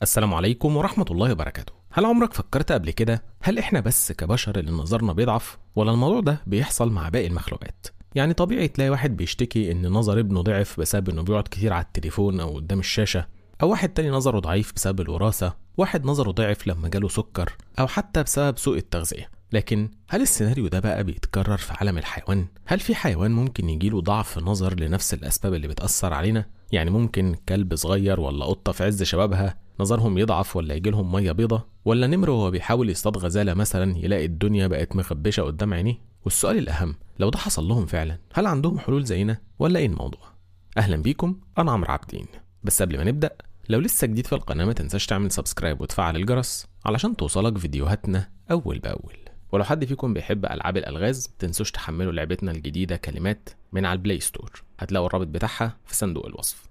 السلام عليكم ورحمة الله وبركاته هل عمرك فكرت قبل كده هل احنا بس كبشر اللي نظرنا بيضعف ولا الموضوع ده بيحصل مع باقي المخلوقات يعني طبيعي تلاقي واحد بيشتكي ان نظر ابنه ضعف بسبب انه بيقعد كتير على التليفون او قدام الشاشة او واحد تاني نظره ضعيف بسبب الوراثة واحد نظره ضعف لما جاله سكر او حتى بسبب سوء التغذية لكن هل السيناريو ده بقى بيتكرر في عالم الحيوان؟ هل في حيوان ممكن يجيله ضعف نظر لنفس الأسباب اللي بتأثر علينا؟ يعني ممكن كلب صغير ولا قطة في عز شبابها نظرهم يضعف ولا يجيلهم مية بيضة؟ ولا نمر وهو بيحاول يصطاد غزالة مثلا يلاقي الدنيا بقت مخبشة قدام عينيه؟ والسؤال الأهم لو ده حصل لهم فعلا هل عندهم حلول زينا ولا إيه الموضوع؟ أهلا بيكم أنا عمرو عابدين بس قبل ما نبدأ لو لسه جديد في القناة ما تنساش تعمل سبسكرايب وتفعل الجرس علشان توصلك فيديوهاتنا أول بأول ولو حد فيكم بيحب ألعاب الألغاز تنسوش تحملوا لعبتنا الجديدة كلمات من على البلاي ستور هتلاقوا الرابط بتاعها في صندوق الوصف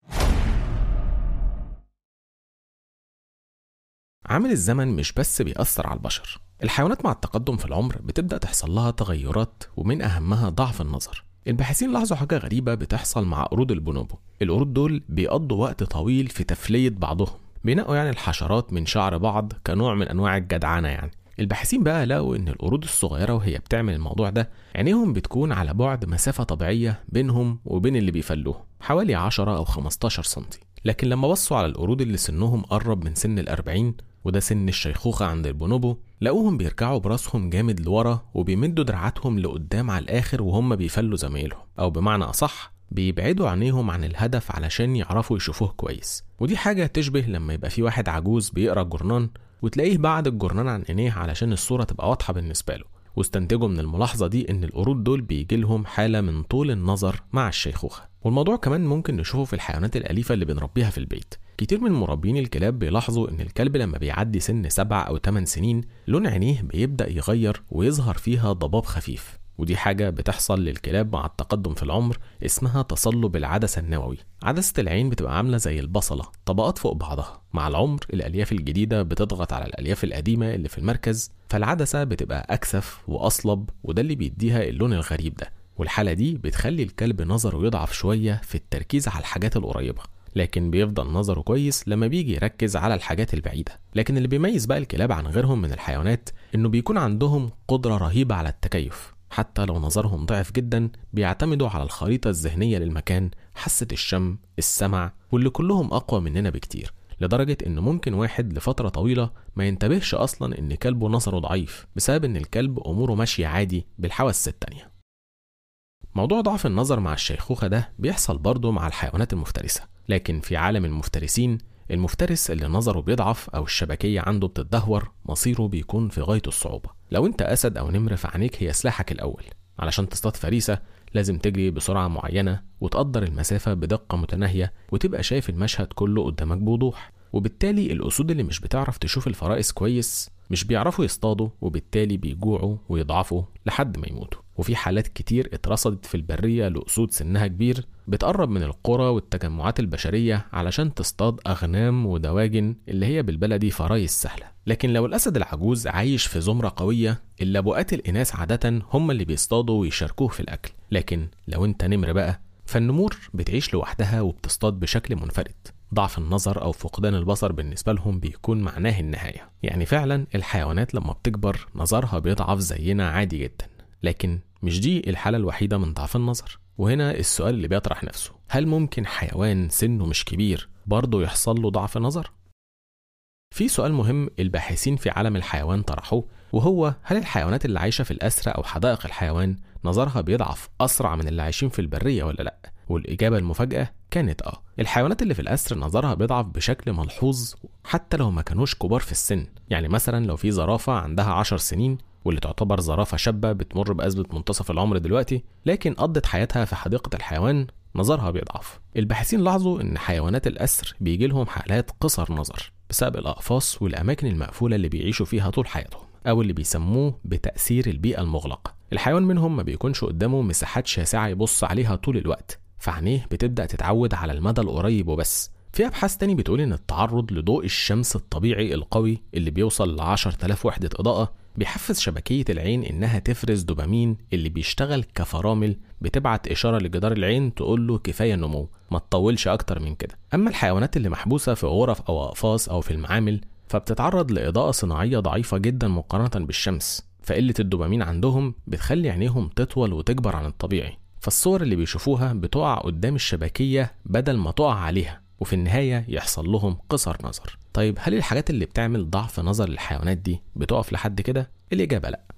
عامل الزمن مش بس بيأثر على البشر الحيوانات مع التقدم في العمر بتبدأ تحصل لها تغيرات ومن أهمها ضعف النظر الباحثين لاحظوا حاجة غريبة بتحصل مع قرود البونوبو القرود دول بيقضوا وقت طويل في تفلية بعضهم بينقوا يعني الحشرات من شعر بعض كنوع من أنواع الجدعنة يعني الباحثين بقى لقوا ان القرود الصغيره وهي بتعمل الموضوع ده عينيهم بتكون على بعد مسافه طبيعيه بينهم وبين اللي بيفلوه حوالي 10 او 15 سنتي لكن لما بصوا على القرود اللي سنهم قرب من سن الأربعين وده سن الشيخوخة عند البونوبو لقوهم بيرجعوا براسهم جامد لورا وبيمدوا دراعاتهم لقدام على الآخر وهم بيفلوا زمايلهم أو بمعنى أصح بيبعدوا عينيهم عن الهدف علشان يعرفوا يشوفوه كويس ودي حاجة تشبه لما يبقى في واحد عجوز بيقرأ جورنان وتلاقيه بعد الجورنان عن عينيه علشان الصورة تبقى واضحة بالنسبة له واستنتجوا من الملاحظة دي إن القرود دول بيجيلهم حالة من طول النظر مع الشيخوخة والموضوع كمان ممكن نشوفه في الحيوانات الأليفة اللي بنربيها في البيت كتير من مربين الكلاب بيلاحظوا إن الكلب لما بيعدي سن سبع أو 8 سنين لون عينيه بيبدأ يغير ويظهر فيها ضباب خفيف ودي حاجة بتحصل للكلاب مع التقدم في العمر اسمها تصلب العدسة النووي عدسة العين بتبقى عاملة زي البصلة طبقات فوق بعضها مع العمر الألياف الجديدة بتضغط على الألياف القديمة اللي في المركز فالعدسة بتبقى أكثف وأصلب وده اللي بيديها اللون الغريب ده والحالة دي بتخلي الكلب نظره يضعف شوية في التركيز على الحاجات القريبة لكن بيفضل نظره كويس لما بيجي يركز على الحاجات البعيدة لكن اللي بيميز بقى الكلاب عن غيرهم من الحيوانات إنه بيكون عندهم قدرة رهيبة على التكيف حتى لو نظرهم ضعف جدا بيعتمدوا على الخريطة الذهنية للمكان حاسة الشم السمع واللي كلهم أقوى مننا بكتير لدرجة إن ممكن واحد لفترة طويلة ما ينتبهش أصلا إن كلبه نظره ضعيف بسبب إن الكلب أموره ماشية عادي بالحواس التانية موضوع ضعف النظر مع الشيخوخة ده بيحصل برضه مع الحيوانات المفترسة لكن في عالم المفترسين المفترس اللي نظره بيضعف أو الشبكية عنده بتتدهور مصيره بيكون في غاية الصعوبة لو أنت أسد أو نمر فعينيك هي سلاحك الأول علشان تصطاد فريسة لازم تجري بسرعة معينة وتقدر المسافة بدقة متناهية وتبقى شايف المشهد كله قدامك بوضوح وبالتالي الأسود اللي مش بتعرف تشوف الفرائس كويس مش بيعرفوا يصطادوا وبالتالي بيجوعوا ويضعفوا لحد ما يموتوا وفي حالات كتير اترصدت في البرية لأسود سنها كبير بتقرب من القرى والتجمعات البشرية علشان تصطاد أغنام ودواجن اللي هي بالبلدي فرايس سهلة لكن لو الأسد العجوز عايش في زمرة قوية اللبؤات الإناث عادة هم اللي بيصطادوا ويشاركوه في الأكل لكن لو أنت نمر بقى فالنمور بتعيش لوحدها وبتصطاد بشكل منفرد ضعف النظر أو فقدان البصر بالنسبة لهم بيكون معناه النهاية يعني فعلا الحيوانات لما بتكبر نظرها بيضعف زينا عادي جدا لكن مش دي الحالة الوحيدة من ضعف النظر وهنا السؤال اللي بيطرح نفسه هل ممكن حيوان سنه مش كبير برضه يحصل له ضعف نظر؟ في سؤال مهم الباحثين في عالم الحيوان طرحوه وهو هل الحيوانات اللي عايشة في الأسرة أو حدائق الحيوان نظرها بيضعف أسرع من اللي عايشين في البرية ولا لأ؟ والإجابة المفاجأة كانت آه الحيوانات اللي في الأسر نظرها بيضعف بشكل ملحوظ حتى لو ما كانوش كبار في السن يعني مثلا لو في زرافة عندها عشر سنين واللي تعتبر زرافة شابة بتمر بأزمة منتصف العمر دلوقتي لكن قضت حياتها في حديقة الحيوان نظرها بيضعف الباحثين لاحظوا ان حيوانات الأسر بيجي لهم حالات قصر نظر بسبب الأقفاص والأماكن المقفولة اللي بيعيشوا فيها طول حياتهم أو اللي بيسموه بتأثير البيئة المغلقة الحيوان منهم ما بيكونش قدامه مساحات شاسعة يبص عليها طول الوقت فعينيه بتبدأ تتعود على المدى القريب وبس في أبحاث تاني بتقول إن التعرض لضوء الشمس الطبيعي القوي اللي بيوصل ل 10000 وحدة إضاءة بيحفز شبكية العين إنها تفرز دوبامين اللي بيشتغل كفرامل بتبعت إشارة لجدار العين تقول له كفاية نمو ما تطولش أكتر من كده أما الحيوانات اللي محبوسة في غرف أو أقفاص أو في المعامل فبتتعرض لإضاءة صناعية ضعيفة جدا مقارنة بالشمس فقلة الدوبامين عندهم بتخلي عينيهم تطول وتكبر عن الطبيعي فالصور اللي بيشوفوها بتقع قدام الشبكية بدل ما تقع عليها وفي النهاية يحصل لهم قصر نظر طيب هل الحاجات اللي بتعمل ضعف نظر للحيوانات دي بتقف لحد كده؟ الإجابة لأ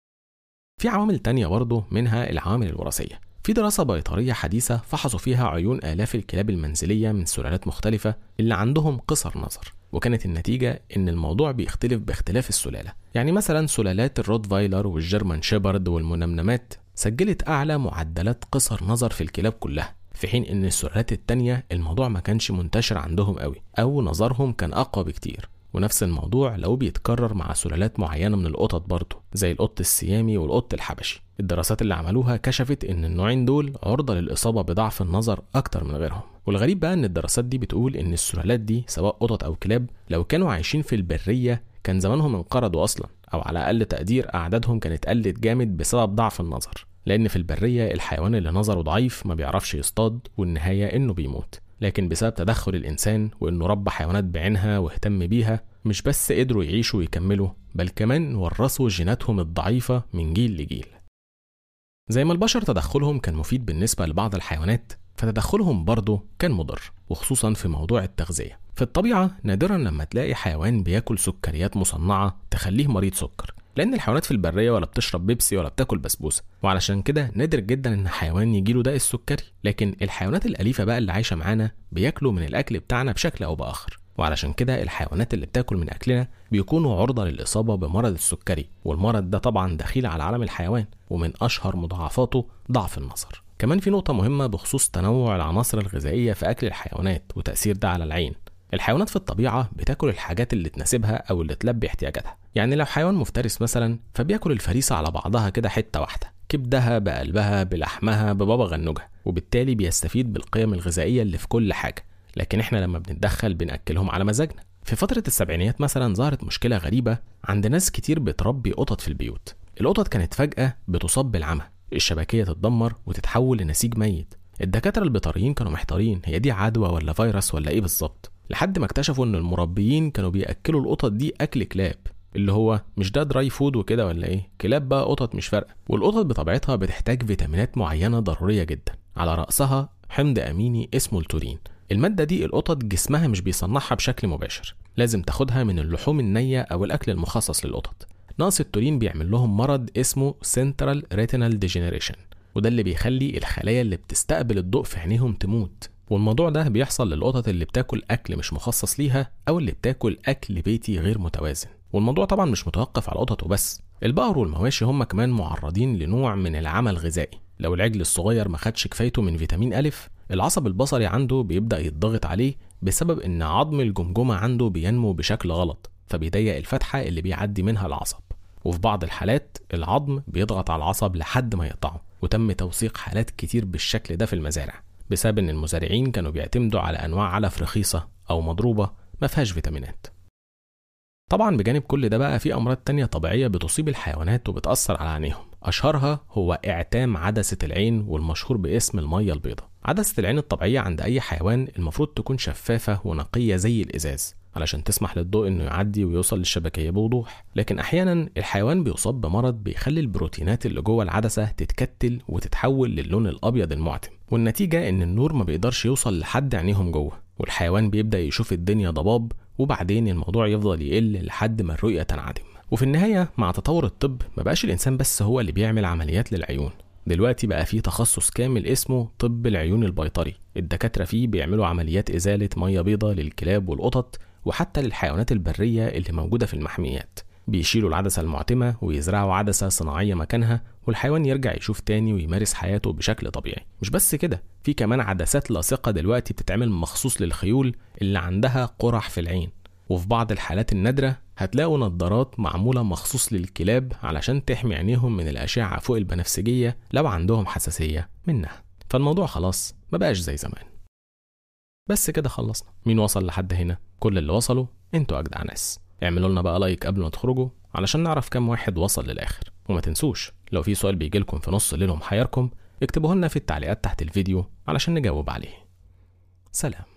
في عوامل تانية برضه منها العوامل الوراثية في دراسة بيطرية حديثة فحصوا فيها عيون آلاف الكلاب المنزلية من سلالات مختلفة اللي عندهم قصر نظر وكانت النتيجة إن الموضوع بيختلف باختلاف السلالة يعني مثلا سلالات الروتفايلر والجيرمان شيبرد والمنمنمات سجلت أعلى معدلات قصر نظر في الكلاب كلها في حين إن السلالات التانية الموضوع ما كانش منتشر عندهم قوي أو نظرهم كان أقوى بكتير ونفس الموضوع لو بيتكرر مع سلالات معينة من القطط برضه زي القط السيامي والقط الحبشي الدراسات اللي عملوها كشفت ان النوعين دول عرضة للإصابة بضعف النظر أكتر من غيرهم والغريب بقى ان الدراسات دي بتقول ان السلالات دي سواء قطط أو كلاب لو كانوا عايشين في البرية كان زمانهم انقرضوا أصلا أو على أقل تقدير أعدادهم كانت قلت جامد بسبب ضعف النظر لأن في البرية الحيوان اللي نظره ضعيف ما بيعرفش يصطاد والنهاية إنه بيموت لكن بسبب تدخل الإنسان وإنه ربى حيوانات بعينها واهتم بيها مش بس قدروا يعيشوا ويكملوا بل كمان ورثوا جيناتهم الضعيفة من جيل لجيل زي ما البشر تدخلهم كان مفيد بالنسبة لبعض الحيوانات فتدخلهم برضه كان مضر وخصوصا في موضوع التغذية في الطبيعة نادرا لما تلاقي حيوان بياكل سكريات مصنعة تخليه مريض سكر لأن الحيوانات في البرية ولا بتشرب بيبسي ولا بتاكل بسبوسة وعلشان كده نادر جدا إن حيوان يجيله داء السكري لكن الحيوانات الأليفة بقى اللي عايشة معانا بياكلوا من الأكل بتاعنا بشكل أو بآخر وعلشان كده الحيوانات اللي بتاكل من أكلنا بيكونوا عرضة للإصابة بمرض السكري والمرض ده طبعا دخيل على عالم الحيوان ومن أشهر مضاعفاته ضعف النظر كمان في نقطة مهمة بخصوص تنوع العناصر الغذائية في أكل الحيوانات وتأثير ده على العين الحيوانات في الطبيعة بتاكل الحاجات اللي تناسبها أو اللي تلبي احتياجاتها يعني لو حيوان مفترس مثلا فبياكل الفريسة على بعضها كده حتة واحدة كبدها بقلبها بلحمها ببابا غنوجها وبالتالي بيستفيد بالقيم الغذائية اللي في كل حاجة لكن احنا لما بنتدخل بنأكلهم على مزاجنا في فترة السبعينيات مثلا ظهرت مشكلة غريبة عند ناس كتير بتربي قطط في البيوت القطط كانت فجأة بتصاب بالعمى الشبكية تتدمر وتتحول لنسيج ميت الدكاترة البيطريين كانوا محتارين هي دي عدوى ولا فيروس ولا ايه بالظبط لحد ما اكتشفوا ان المربيين كانوا بياكلوا القطط دي اكل كلاب اللي هو مش ده دراي فود وكده ولا ايه كلاب بقى قطط مش فارقه والقطط بطبيعتها بتحتاج فيتامينات معينه ضروريه جدا على راسها حمض اميني اسمه التورين المادة دي القطط جسمها مش بيصنعها بشكل مباشر لازم تاخدها من اللحوم النية أو الأكل المخصص للقطط نقص التورين بيعمل لهم مرض اسمه Central Retinal Degeneration وده اللي بيخلي الخلايا اللي بتستقبل الضوء في عينيهم تموت والموضوع ده بيحصل للقطط اللي بتاكل أكل مش مخصص ليها أو اللي بتاكل أكل بيتي غير متوازن والموضوع طبعا مش متوقف على القطط وبس البقر والمواشي هم كمان معرضين لنوع من العمى الغذائي لو العجل الصغير ما خدش كفايته من فيتامين ألف العصب البصري عنده بيبدأ يتضغط عليه بسبب إن عظم الجمجمة عنده بينمو بشكل غلط فبيضيق الفتحة اللي بيعدي منها العصب وفي بعض الحالات العظم بيضغط على العصب لحد ما يقطعه وتم توثيق حالات كتير بالشكل ده في المزارع بسبب ان المزارعين كانوا بيعتمدوا على انواع علف رخيصه او مضروبه ما فيهاش فيتامينات طبعا بجانب كل ده بقى في امراض تانية طبيعيه بتصيب الحيوانات وبتاثر على عينيهم اشهرها هو اعتام عدسه العين والمشهور باسم الميه البيضاء عدسه العين الطبيعيه عند اي حيوان المفروض تكون شفافه ونقيه زي الازاز علشان تسمح للضوء انه يعدي ويوصل للشبكيه بوضوح لكن احيانا الحيوان بيصاب بمرض بيخلي البروتينات اللي جوه العدسه تتكتل وتتحول للون الابيض المعتم والنتيجه ان النور ما بيقدرش يوصل لحد عينيهم جوه والحيوان بيبدا يشوف الدنيا ضباب وبعدين الموضوع يفضل يقل لحد ما الرؤيه تنعدم وفي النهايه مع تطور الطب ما بقاش الانسان بس هو اللي بيعمل عمليات للعيون دلوقتي بقى في تخصص كامل اسمه طب العيون البيطري الدكاتره فيه بيعملوا عمليات ازاله ميه بيضاء للكلاب والقطط وحتى للحيوانات البرية اللي موجودة في المحميات بيشيلوا العدسة المعتمة ويزرعوا عدسة صناعية مكانها والحيوان يرجع يشوف تاني ويمارس حياته بشكل طبيعي مش بس كده في كمان عدسات لاصقة دلوقتي بتتعمل مخصوص للخيول اللي عندها قرح في العين وفي بعض الحالات النادرة هتلاقوا نظارات معمولة مخصوص للكلاب علشان تحمي عينيهم من الأشعة فوق البنفسجية لو عندهم حساسية منها فالموضوع خلاص ما بقاش زي زمان بس كده خلصنا مين وصل لحد هنا كل اللي وصلوا انتوا اجدع ناس اعملوا لنا بقى لايك قبل ما تخرجوا علشان نعرف كام واحد وصل للاخر وما تنسوش لو في سؤال بيجيلكم في نص الليل ومحيركم اكتبوه لنا في التعليقات تحت الفيديو علشان نجاوب عليه سلام